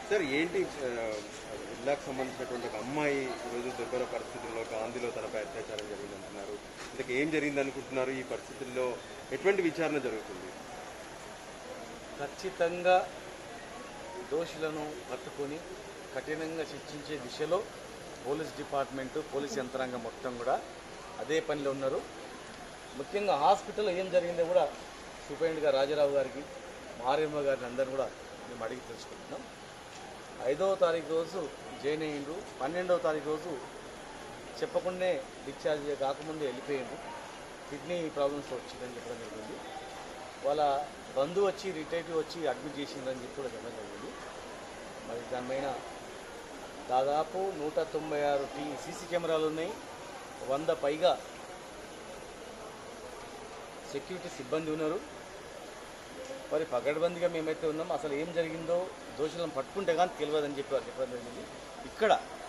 sir ఏంటి ఆ, జిల్లాకు సంబంధించినటువంటి ఒక అమ్మాయి ఈరోజు దుర్భర పరిస్థితుల్లో గాంధీలో తనపై అత్యాచారం జరిగిందంటున్నారు ఇంతకు ఏం జరిగింది అనుకుంటున్నారు ఈ పరిస్థితుల్లో ఎటువంటి విచారణ జరుగుతుంది ఖచ్చితంగా దోషులను పట్టుకొని కఠినంగా శిక్షించే దిశలో పోలీస్ డిపార్ట్మెంటు పోలీస్ యంత్రాంగం మొత్తం కూడా అదే పనిలో ఉన్నారు ముఖ్యంగా హాస్పిటల్లో ఏం జరిగిందో కూడా సూపరింటెండెంట్గా రాజారావు గారికి మారేమ్మ గారిని అందరిని కూడా మేము అడిగి తెలుసుకుంటున్నాం ఐదవ తారీఖు రోజు జాయిన్ అయ్యిండు పన్నెండవ తారీఖు రోజు చెప్పకుండానే డిశ్చార్జ్ కాకముందే వెళ్ళిపోయిండు కిడ్నీ ప్రాబ్లమ్స్ వచ్చిందని చెప్పడం జరిగింది వాళ్ళ బంధువు వచ్చి రిలేటివ్ వచ్చి అడ్మిట్ చేసిందని చెప్పి కూడా చెప్పడం జరిగింది మరి దానిపైన దాదాపు నూట తొంభై ఆరు టీ సీసీ కెమెరాలు ఉన్నాయి వంద పైగా సెక్యూరిటీ సిబ్బంది ఉన్నారు మరి పగడ్బందీగా మేమైతే ఉన్నాం అసలు ఏం జరిగిందో దోషులను పట్టుకుంటే కానీ తెలియదని చెప్పి వారు చెప్పడం జరిగింది ఇక్కడ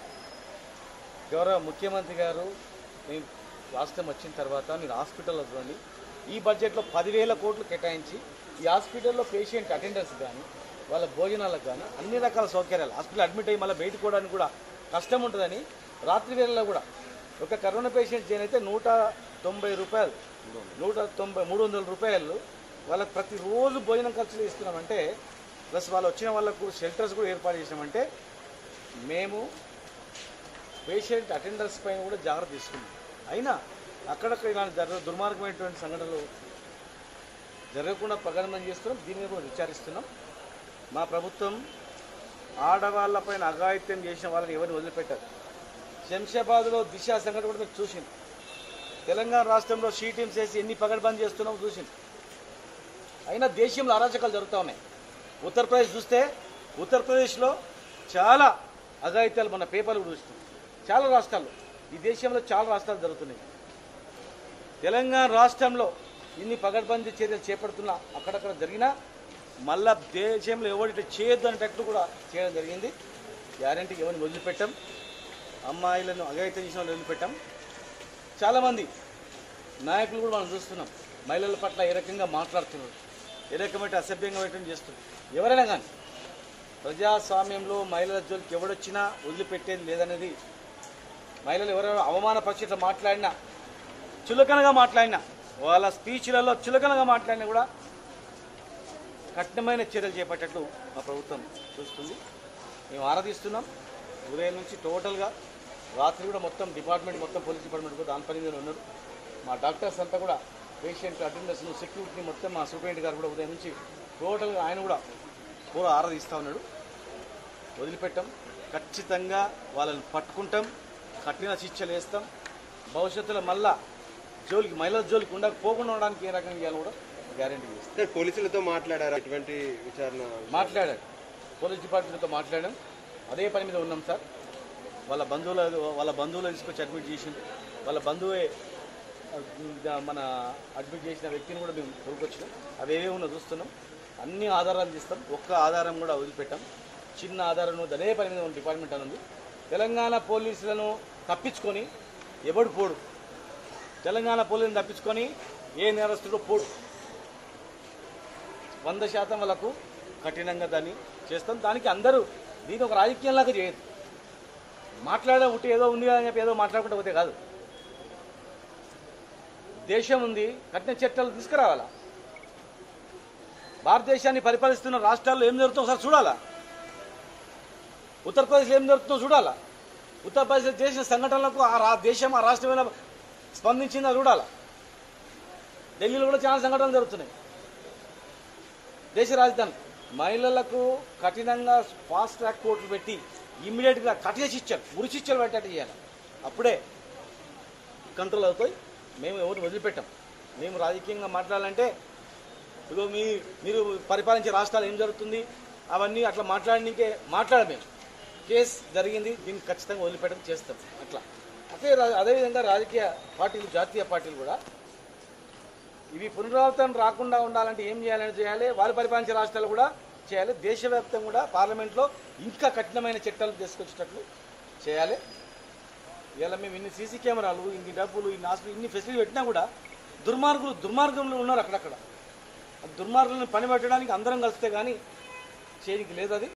గౌరవ ముఖ్యమంత్రి గారు మేము రాష్ట్రం వచ్చిన తర్వాత మీరు హాస్పిటల్లో చూడండి ఈ బడ్జెట్లో పదివేల కోట్లు కేటాయించి ఈ హాస్పిటల్లో పేషెంట్ అటెండెన్స్ కానీ వాళ్ళ భోజనాలకు కానీ అన్ని రకాల సౌకర్యాలు హాస్పిటల్ అడ్మిట్ అయ్యి మళ్ళీ బయటకు పోవడానికి కూడా కష్టం ఉంటుందని రాత్రి వేళల్లో కూడా ఒక కరోనా పేషెంట్ చేయని అయితే నూట తొంభై రూపాయలు నూట తొంభై మూడు వందల రూపాయలు వాళ్ళకి ప్రతిరోజు భోజనం ఖర్చులు ఇస్తున్నామంటే ప్లస్ వాళ్ళు వచ్చిన వాళ్ళకు షెల్టర్స్ కూడా ఏర్పాటు చేసినామంటే మేము పేషెంట్ అటెండర్స్ పైన కూడా జాగ్రత్త తీసుకున్నాం అయినా అక్కడక్కడ ఇలాంటి జరగ దుర్మార్గమైనటువంటి సంఘటనలు జరగకుండా ప్రకటన చేస్తున్నాం దీని మీద కూడా విచారిస్తున్నాం మా ప్రభుత్వం ఆడవాళ్ళపైన అఘాయిత్యం చేసిన వాళ్ళని ఎవరిని వదిలిపెట్టారు శంషాబాద్లో దిశ సంఘటన కూడా మీరు చూసింది తెలంగాణ రాష్ట్రంలో షీ టీమ్స్ వేసి ఎన్ని పగడబంద్ చేస్తున్నామో చూసింది అయినా దేశంలో అరాచకాలు జరుగుతూ ఉన్నాయి ఉత్తరప్రదేశ్ చూస్తే ఉత్తరప్రదేశ్లో చాలా అఘాయిత్యాలు మన పేపర్లు కూడా చూస్తున్నాం చాలా రాష్ట్రాల్లో ఈ దేశంలో చాలా రాష్ట్రాలు జరుగుతున్నాయి తెలంగాణ రాష్ట్రంలో ఇన్ని పగడ్బందీ చర్యలు చేపడుతున్నా అక్కడక్కడ జరిగినా మళ్ళా దేశంలో ఎవరిటి చేయొద్దు అనేటట్లు కూడా చేయడం జరిగింది గ్యారంటీ ఎవరిని వదిలిపెట్టాం అమ్మాయిలను అఘాయిత్యం చేసిన వాళ్ళని వదిలిపెట్టాం చాలామంది నాయకులు కూడా మనం చూస్తున్నాం మహిళల పట్ల ఏ రకంగా మాట్లాడుతున్నారు ఏ రకమైన అసభ్యంగా పెట్టడం చేస్తున్నారు ఎవరైనా కానీ ప్రజాస్వామ్యంలో మహిళల జోలికి ఎవడొచ్చినా వదిలిపెట్టేది లేదనేది మహిళలు ఎవరైనా అవమానపరిచేట్లా మాట్లాడినా చులకనగా మాట్లాడినా వాళ్ళ స్పీచ్లలో చులకనగా మాట్లాడినా కూడా కఠినమైన చర్యలు చేపట్టేట్టు మా ప్రభుత్వం చూస్తుంది మేము ఆరాధిస్తున్నాం ఉదయం నుంచి టోటల్గా రాత్రి కూడా మొత్తం డిపార్ట్మెంట్ మొత్తం పోలీస్ డిపార్ట్మెంట్ కూడా దాని పని మీద ఉన్నారు మా డాక్టర్స్ అంతా కూడా పేషెంట్ అటెండర్స్ సెక్యూరిటీ మొత్తం మా సూపరింటెండెంట్ గారు కూడా ఉదయం నుంచి టోటల్గా ఆయన కూడా పూర ఆరాధిస్తూ ఉన్నాడు వదిలిపెట్టాం ఖచ్చితంగా వాళ్ళని పట్టుకుంటాం కఠిన శిక్షలు వేస్తాం భవిష్యత్తులో మళ్ళా జోలికి మహిళల జోలికి ఉండ పోకుండా ఉండడానికి ఏ రకంగా చేయాలో కూడా గ్యారంటీ చేస్తాం సార్ పోలీసులతో మాట్లాడారా ఎటువంటి విచారణ మాట్లాడాడు పోలీస్ డిపార్ట్మెంట్తో మాట్లాడాం అదే పని మీద ఉన్నాం సార్ వాళ్ళ బంధువుల వాళ్ళ బంధువులు తీసుకొచ్చి అడ్మిట్ చేసింది వాళ్ళ బంధువే ఆ, మన అడ్మిట్ చేసిన వ్యక్తిని కూడా మేము కొనుక్కొచ్చినాం అవి ఏవే ఉన్నా చూస్తున్నాం అన్ని ఆధారాలు తీస్తాం ఒక్క ఆధారం కూడా వదిలిపెట్టాం చిన్న ఆధారం అదే పని మీద ఉన్న డిపార్ట్మెంట్ అని ఉంది తెలంగాణ పోలీసులను తప్పించుకొని ఎవడు పోడు తెలంగాణ పోలీసులను తప్పించుకొని ఏ నేరస్తుడు పోడు వంద శాతం వాళ్ళకు కఠినంగా దాన్ని చేస్తాం దానికి అందరూ దీని ఒక రాజకీయంలాగా చేయదు మాట్లాడే ఉంటే ఏదో ఉంది అని చెప్పి ఏదో మాట్లాడుకుంటూ పోతే కాదు దేశం ఉంది కఠిన చట్టాలు తీసుకురావాలా భారతదేశాన్ని పరిపాలిస్తున్న రాష్ట్రాల్లో ఏం జరుగుతుందో ఒకసారి చూడాలా ఉత్తరప్రదేశ్లో ఏం జరుగుతుందో చూడాలా ఉత్తరప్రదేశ్ చేసిన సంఘటనలకు ఆ రా- దేశం ఆ రాష్ట్రం ఏమైనా స్పందించిందా చూడాలా ఢిల్లీలో కూడా చాలా సంఘటనలు జరుగుతున్నాయి దేశ రాజధాని మహిళలకు కఠినంగా ఫాస్ట్ ట్రాక్ కోర్టులు పెట్టి ఇమ్మీడియట్గా కఠిన శిక్షలు ఉరి శిక్షలు పెట్టేట్టు చేయాలి అప్పుడే కంట్రోల్ అవుతాయి మేము ఎవరిని వదిలిపెట్టాం మేము రాజకీయంగా మాట్లాడాలంటే ఇగో మీ మీరు పరిపాలించే రాష్ట్రాలు ఏం జరుగుతుంది అవన్నీ అట్లా మాట్లాడడానికే మాట్లాడమే కేసు జరిగింది దీన్ని ఖచ్చితంగా వదిలిపెట్టడం చేస్తాం అట్లా అదే రా- అదేవిధంగా రాజకీయ పార్టీలు జాతీయ పార్టీలు కూడా ఇవి పునరావృతం రాకుండా ఉండాలంటే ఏం చేయాలని చేయాలి వాళ్ళు పరిపాలించే రాష్ట్రాలు కూడా చేయాలి దేశవ్యాప్తంగా కూడా పార్లమెంట్లో ఇంకా కఠినమైన చట్టాలు తీసుకొచ్చేటట్లు చేయాలి ఇలా మేము ఇన్ని సీసీ కెమెరాలు ఇన్ని డబ్బులు ఇన్ని హాస్పిటల్ ఇన్ని ఫెసిలిటీ పెట్టినా కూడా దుర్మార్గులు దుర్మార్గంలో ఉన్నారు అక్కడక్కడ ఆ దుర్మార్గులను పని పెట్టడానికి అందరం కలిస్తే కానీ చేయనికి లేదు అది